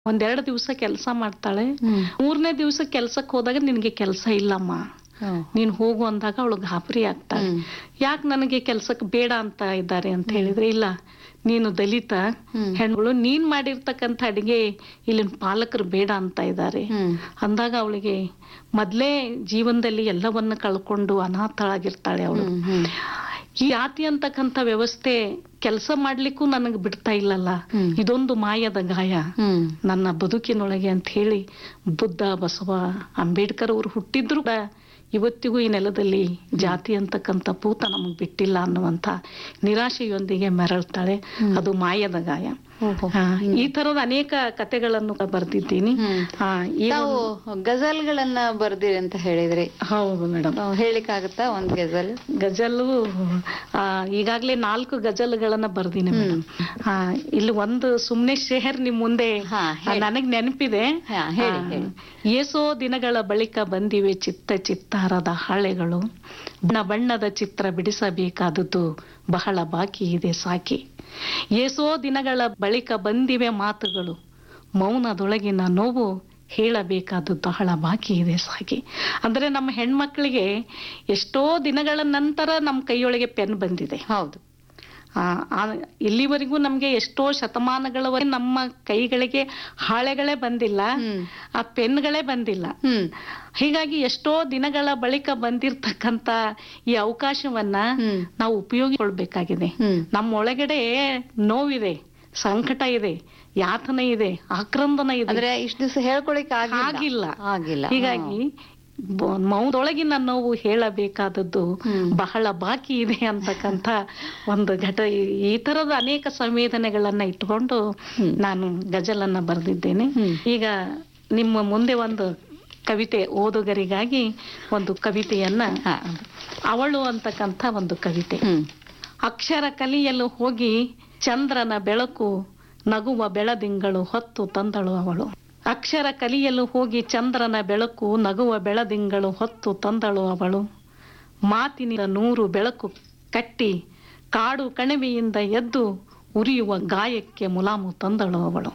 ಒಂದೆರಡು ದಿವಸ ಕೆಲಸ ಮಾಡ್ತಾಳೆ ಮೂರನೇ ದಿವಸ ಕೆಲ್ಸಕ್ಕೆ ಹೋದಾಗ ನಿನಗೆ ಕೆಲಸ ಇಲ್ಲಮ್ಮ ನೀನ್ ಹೋಗು ಅಂದಾಗ ಅವಳು ಗಾಬರಿ ಆಗ್ತಾಳೆ ಹ್ಮ್. ಯಾಕೆ ನನಗೆ ಕೆಲ್ಸಕ್ಕೆ ಬೇಡ ಅಂತ ಇದ್ದಾರೆ ಅಂತ ಹೇಳಿದ್ರೆ ಇಲ್ಲ ನೀನು ದಲಿತ ಹ್ಮ್. ಹೆಣ್ಗಳು ನೀನ್ ಮಾಡಿರ್ತಕ್ಕಂಥ ಅಡಿಗೆ ಇಲ್ಲಿನ ಪಾಲಕರು ಬೇಡ ಅಂತ ಇದ್ದಾರೆ ಹ್ಮ್. ಅಂದಾಗ ಅವಳಿಗೆ ಮೊದ್ಲೇ ಜೀವನದಲ್ಲಿ ಎಲ್ಲವನ್ನ ಕಳ್ಕೊಂಡು ಅನಾಥಳಾಗಿರ್ತಾಳೆ ಅವಳು ಹ್ಮ್, ಹ್ಮ್. ಈ ಜಾತಿ ಅಂತಕ್ಕಂಥ ವ್ಯವಸ್ಥೆ ಕೆಲಸ ಮಾಡ್ಲಿಕ್ಕೂ ನನಗೆ ಬಿಡ್ತಾ ಇಲ್ಲಲ್ಲ ಹ್ಮ್. ಇದೊಂದು ಮಾಯದ ಗಾಯ ಹ್ಮ್. ನನ್ನ ಬದುಕಿನೊಳಗೆ ಅಂತ ಹೇಳಿ ಬುದ್ಧ ಬಸವ ಅಂಬೇಡ್ಕರ್ ಅವರು ಹುಟ್ಟಿದ್ರು ಕೂಡ ಇವತ್ತಿಗೂ ಈ ನೆಲದಲ್ಲಿ ಜಾತಿ ಅಂತಕ್ಕಂಥ ಪೂತ ನಮಗ್ ಬಿಟ್ಟಿಲ್ಲ ಅನ್ನುವಂಥ ನಿರಾಶೆಯೊಂದಿಗೆ ಮೆರಳ್ತಾಳೆ ಹ್ಮ್. ಅದು ಮಾಯದ ಗಾಯ ಓಹೋ. ಆ, ಈ ತರದ ಅನೇಕ ಕತೆಗಳನ್ನು ಬರೆದಿದ್ದೀನಿ ಹ್ಮ್. ಆ, ಈ ತಾವು ಒಂದು- ಗಜಲ್ಗಳನ್ನ ಬರ್ದಿರಿ ಅಂತ ಹೇಳಿದ್ರಿ ಹೌದು ಮೇಡಮ್ ತಾವು ಹೇಳಿಕ್ಕಾಗತ್ತಾ ಒಂದ್ ಗಜಲ್ ಗಜಲು ಆ, ಈಗಾಗ್ಲೇ ನಾಲ್ಕು ಗಜಲ್ಗಳನ್ನ ಬರ್ದೀನಿ ಮೇಡಮ್ ಆ, ಇಲ್ಲಿ ಒಂದು ಸುಮ್ನೆ ಶೇಹರ್ ನಿಮ್ ಮುಂದೆ ಹಾ, ಹೇಳಿ. ನನಗ್ ನೆನಪಿದೆ ಹಾ, ಹೇಳಿ, ಆ, ಹೇಳಿ. ಏಸೋ ದಿನಗಳ ಬಳಿಕ ಬಂದಿವೆ ಚಿತ್ತ ಚಿತ್ತಾರದ ಹಾಳೆಗಳು ಬಣ್ಣ ಬಣ್ಣದ ಚಿತ್ರ ಬಿಡಿಸಬೇಕಾದದ್ದು ಬಹಳ ಬಾಕಿ ಇದೆ ಸಾಕಿ ಏಸೋ ದಿನಗಳ ಬಳಿಕ ಬಂದಿವೆ ಮಾತುಗಳು ಮೌನದೊಳಗಿನ ನೋವು ಹೇಳಬೇಕಾದದ್ದು ಬಹಳ ಬಾಕಿ ಇದೆ ಸಾಕಿ ಅಂದ್ರೆ ನಮ್ಮ ಹೆಣ್ಮಕ್ಳಿಗೆ ಎಷ್ಟೋ ದಿನಗಳ ನಂತರ ನಮ್ಮ ಕೈಯೊಳಗೆ ಪೆನ್ ಬಂದಿದೆ ಹೌದು ಆ, ಆ, ಇಲ್ಲಿವರೆಗೂ ನಮ್ಗೆ ಎಷ್ಟೋ ಶತಮಾನಗಳವರೆಗೆ ನಮ್ಮ ಕೈಗಳಿಗೆ ಹಾಳೆಗಳೇ ಬಂದಿಲ್ಲ ಹ್ಮ್. ಆ ಪೆನ್ಗಳೇ ಬಂದಿಲ್ಲ ಹ್ಮ್ ಹೀಗಾಗಿ ಎಷ್ಟೋ ದಿನಗಳ ಬಳಿಕ ಬಂದಿರ್ತಕ್ಕಂತ ಈ ಅವಕಾಶವನ್ನ ಹ್ಮ್. ನಾವು ಉಪಯೋಗಿಸ್ಕೊಳ್ಬೇಕಾಗಿದೆ ಹ್ಮ್. ನಮ್ಮ ಒಳಗಡೆ ನೋವಿದೆ ಸಂಕಟ ಇದೆ ಯಾತನೆ ಇದೆ ಆಕ್ರಂದನ ಇದೆ ಅಂದ್ರೆ ಇಷ್ಟ ದಿವಸ ಹೇಳ್ಕೊಳಿಕ್ ಆಗಿಲ್ಲ ಆಗಿಲ್ಲ ಹೀಗಾಗಿ ಬ- ಮೌನದೊಳಗಿನ ನೋವು ಹೇಳಬೇಕಾದದ್ದು ಹ್ಮ್. ಬಹಳ ಬಾಕಿ ಇದೆ ಅಂತಕ್ಕಂಥ ಒಂದು ಘಟ ಈ- ಈ ತರದ ಅನೇಕ ಸಂವೇದನೆಗಳನ್ನ ಇಟ್ಕೊಂಡು ಹ್ಮ್. ನಾನು ಗಜಲನ್ನ ಬರೆದಿದ್ದೇನೆ ಹ್ಮ್. ಈಗ ನಿಮ್ಮ ಮುಂದೆ ಒಂದು ಕವಿತೆ ಓದುಗರಿಗಾಗಿ ಒಂದು ಕವಿತೆಯನ್ನ ಹಾ. ಅವಳು ಅಂತಕ್ಕಂಥ ಒಂದು ಕವಿತೆ ಹ್ಮ್ ಅಕ್ಷರ ಕಲಿಯಲು ಹೋಗಿ ಚಂದ್ರನ ಬೆಳಕು ನಗುವ ಬೆಳದಿಂಗಳು ಹೊತ್ತು ತಂದಳು ಅವಳು ಅಕ್ಷರ ಕಲಿಯಲು ಹೋಗಿ ಚಂದ್ರನ ಬೆಳಕು ನಗುವ ಬೆಳದಿಂಗಳು ಹೊತ್ತು ತಂದಳು ಅವಳು ಮಾತಿನ ನೂರು ಬೆಳಕು ಕಟ್ಟಿ ಕಾಡು ಕಣಿವೆಯಿಂದ ಎದ್ದು ಉರಿಯುವ ಗಾಯಕ್ಕೆ ಮುಲಾಮು ತಂದಳು ಅವಳು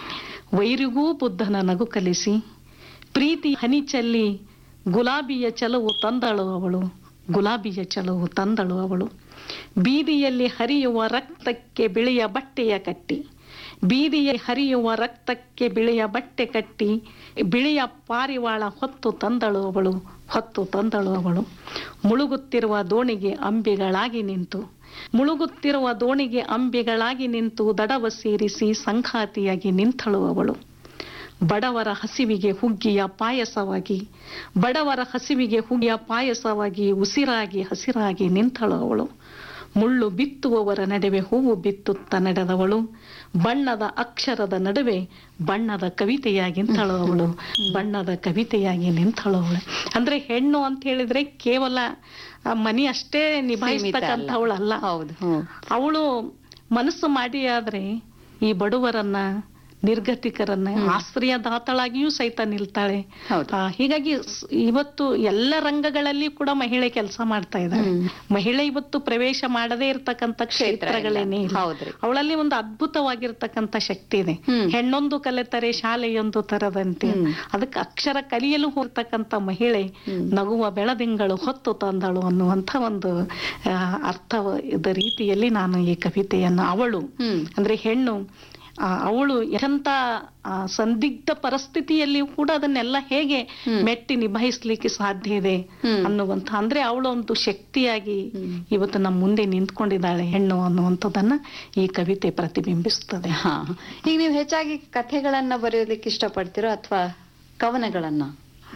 ವೈರಿಗೂ ಬುದ್ಧನ ನಗು ಕಲಿಸಿ ಪ್ರೀತಿ ಹನಿ ಚೆಲ್ಲಿ ಗುಲಾಬಿಯ ಚಲವು ತಂದಳು ಅವಳು ಗುಲಾಬಿಯ ಚಲವು ತಂದಳು ಅವಳು ಬೀದಿಯಲ್ಲಿ ಹರಿಯುವ ರಕ್ತಕ್ಕೆ ಬಿಳಿಯ ಬಟ್ಟೆಯ ಕಟ್ಟಿ ಬೀದಿಯಲ್ಲಿ ಹರಿಯುವ ರಕ್ತಕ್ಕೆ ಬಿಳಿಯ ಬಟ್ಟೆ ಕಟ್ಟಿ ಬಿಳಿಯ ಪಾರಿವಾಳ ಹೊತ್ತು ತಂದಳು ಅವಳು ಹೊತ್ತು ತಂದಳು ಅವಳು ಮುಳುಗುತ್ತಿರುವ ದೋಣಿಗೆ ಅಂಬಿಗಳಾಗಿ ನಿಂತು ಮುಳುಗುತ್ತಿರುವ ದೋಣಿಗೆ ಅಂಬಿಗಳಾಗಿ ನಿಂತು ದಡವ ಸೇರಿಸಿ ಸಂಘಾತಿಯಾಗಿ ನಿಂತಳು ಅವಳು ಬಡವರ ಹಸಿವಿಗೆ ಹುಗ್ಗಿಯ ಪಾಯಸವಾಗಿ ಬಡವರ ಹಸಿವಿಗೆ ಹುಗ್ಗಿಯ ಪಾಯಸವಾಗಿ ಉಸಿರಾಗಿ ಹಸಿರಾಗಿ ನಿಂತಳು ಅವಳು ಮುಳ್ಳು ಬಿತ್ತುವವರ ನಡುವೆ ಹೂವು ಬಿತ್ತುತ್ತ ನಡೆದವಳು ಬಣ್ಣದ ಅಕ್ಷರದ ನಡುವೆ ಬಣ್ಣದ ಕವಿತೆಯಾಗಿ ನಿಂತಳು ಅವಳು ಬಣ್ಣದ ಕವಿತೆಯಾಗಿ ನಿಂತಳು ಅವಳು ಅಂದ್ರೆ ಹೆಣ್ಣು ಅಂತ ಹೇಳಿದ್ರೆ ಕೇವಲ ಆ ಮನಿ ಅಷ್ಟೇ ನಿಭಾಯಿಸ್ತಕ್ಕಂಥವಳಲ್ಲ ಹೌದು ಹ್ಮ್ ಅವಳು ಮನಸ್ಸು ಮಾಡಿ ಆದ್ರೆ ಈ ಬಡವರನ್ನ ನಿರ್ಗತಿಕರನ್ನ ಆಶ್ರಯದಾತಳಾಗಿಯೂ ಸಹಿತ ನಿಲ್ತಾಳೆ ಹೌದು. ಆ, ಹೀಗಾಗಿ ಸ್- ಇವತ್ತು ಎಲ್ಲ ರಂಗಗಳಲ್ಲಿ ಕೂಡ ಮಹಿಳೆ ಕೆಲಸ ಮಾಡ್ತಾ ಇದ್ದಾಳೆ ಹ್ಮ್. ಮಹಿಳೆ ಇವತ್ತು ಪ್ರವೇಶ ಮಾಡದೇ ಇರತಕ್ಕಂತ ಕ್ಷೇತ್ರಗಳೇನೇ ಇಲ್ಲ ಹೌದ್ರಿ. ಅವಳಲ್ಲಿ ಒಂದು ಅದ್ಭುತವಾಗಿರ್ತಕ್ಕಂಥ ಶಕ್ತಿ ಇದೆ ಹ್ಮ್. ಹೆಣ್ಣೊಂದು ಕಲೆತರೆ ಶಾಲೆಯೊಂದು ತರದಂತೆ ಹ್ಮ್. ಅದಕ್ಕೆ ಅಕ್ಷರ ಕಲಿಯಲು ಹೋಗ್ತಕ್ಕಂಥ ಮಹಿಳೆ ಹ್ಮ್. ನಗುವ ಬೆಳದಿಂಗಳು ಹೊತ್ತು ತಂದಳು ಅನ್ನುವಂಥ ಒಂದು ಆ, ಅರ್ಥದ ರೀತಿಯಲ್ಲಿ ನಾನು ಈ ಕವಿತೆಯನ್ನು ಅವಳು ಹ್ಮ್ ಅಂದ್ರೆ ಹೆಣ್ಣು ಆ, ಅವಳು ಎಂಥ ಆ, ಸಂದಿಗ್ಧ ಪರಿಸ್ಥಿತಿಯಲ್ಲಿಯೂ ಕೂಡ ಅದನ್ನೆಲ್ಲ ಹೇಗೆ ಹ್ಮ್. ಮೆಟ್ಟಿ ನಿಭಾಯಿಸ್ಲಿಕ್ಕೆ ಸಾಧ್ಯ ಇದೆ ಹ್ಮ್. ಅನ್ನುವಂಥ ಅಂದ್ರೆ ಅವಳು ಒಂದು ಶಕ್ತಿಯಾಗಿ ಹ್ಮ್. ಇವತ್ತು ನಮ್ಮ ಮುಂದೆ ನಿಂತ್ಕೊಂಡಿದ್ದಾಳೆ ಹೆಣ್ಣು ಅನ್ನುವಂಥದ್ದನ್ನ ಈ ಕವಿತೆ ಪ್ರತಿಬಿಂಬಿಸ್ತದೆ ಹಾ ಈಗ ನೀವು ಹೆಚ್ಚಾಗಿ ಕಥೆಗಳನ್ನ ಬರೆಯೋದಕ್ಕೆ ಇಷ್ಟಪಡ್ತೀರೋ ಅಥವಾ ಕವನಗಳನ್ನ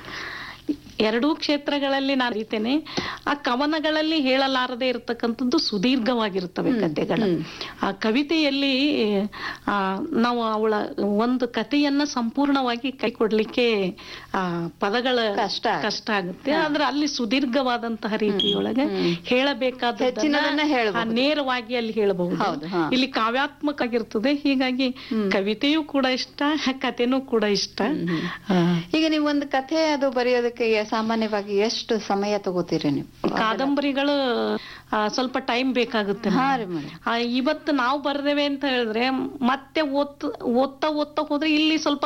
ಎರಡೂ ಕ್ಷೇತ್ರಗಳಲ್ಲಿ ನಾನು ಅರಿತೇನೆ ಆ ಕವನಗಳಲ್ಲಿ ಹೇಳಲಾರದೆ ಇರತಕ್ಕಂಥದ್ದು ಸುದೀರ್ಘವಾಗಿರ್ತವೆ ಹ್ಮ್, ಕಥೆಗಳು ಹ್ಮ್. ಆ ಕವಿತೆಯಲ್ಲಿ ಆ, ನಾವು ಅವಳ ಒಂದು ಕಥೆಯನ್ನ ಸಂಪೂರ್ಣವಾಗಿ ಕೈ ಕೊಡ್ಲಿಕ್ಕೆ ಆ ಪದಗಳ ಕಷ್ಟ ಆಗುತ್ತೆ. ಕಷ್ಟ ಆಗುತ್ತೆ ಆದ್ರೆ ಅಲ್ಲಿ ಸುದೀರ್ಘವಾದಂತಹ ರೀತಿಯೊಳಗೆ ಹ್ಮ್. ಹೇಳಬೇಕಾದ ಹೆಚ್ಚಿನದನ್ನ ಹೇಳ್ಬಹುದು. ನೇರವಾಗಿ ಅಲ್ಲಿ ಹೇಳಬಹುದು ಹೌದು, ಹಾ. ಇಲ್ಲಿ ಕಾವ್ಯಾತ್ಮಕ ಆಗಿರ್ತದೆ ಹೀಗಾಗಿ ಹ್ಮ್. ಕವಿತೆಯೂ ಕೂಡ ಇಷ್ಟ ಕಥೆನೂ ಕೂಡ ಇಷ್ಟ ಹ್ಮ್, ಆ, ಈಗ ನೀವು ಒಂದು ಕಥೆ ಅದು ಬರೆಯೋದಕ್ಕೆ ಸಾಮಾನ್ಯವಾಗಿ ಎಷ್ಟು ಸಮಯ ತಗೋತೀರಿ ನೀವು ಕಾದಂಬರಿಗಳು ಆ, ಸ್ವಲ್ಪ ಟೈಮ್ ಬೇಕಾಗುತ್ತೆ ಹಾ madam. ರೀ ಮೇಡಮ್ ಆ, ಇವತ್ತು ನಾವು ಬರ್ದೇವೆ ಅಂತ ಹೇಳಿದ್ರೆ ಮತ್ತೆ ಓದ್ ಓದ್ತಾ ಓದ್ತಾ ಹೋದ್ರೆ ಇಲ್ಲಿ ಸ್ವಲ್ಪ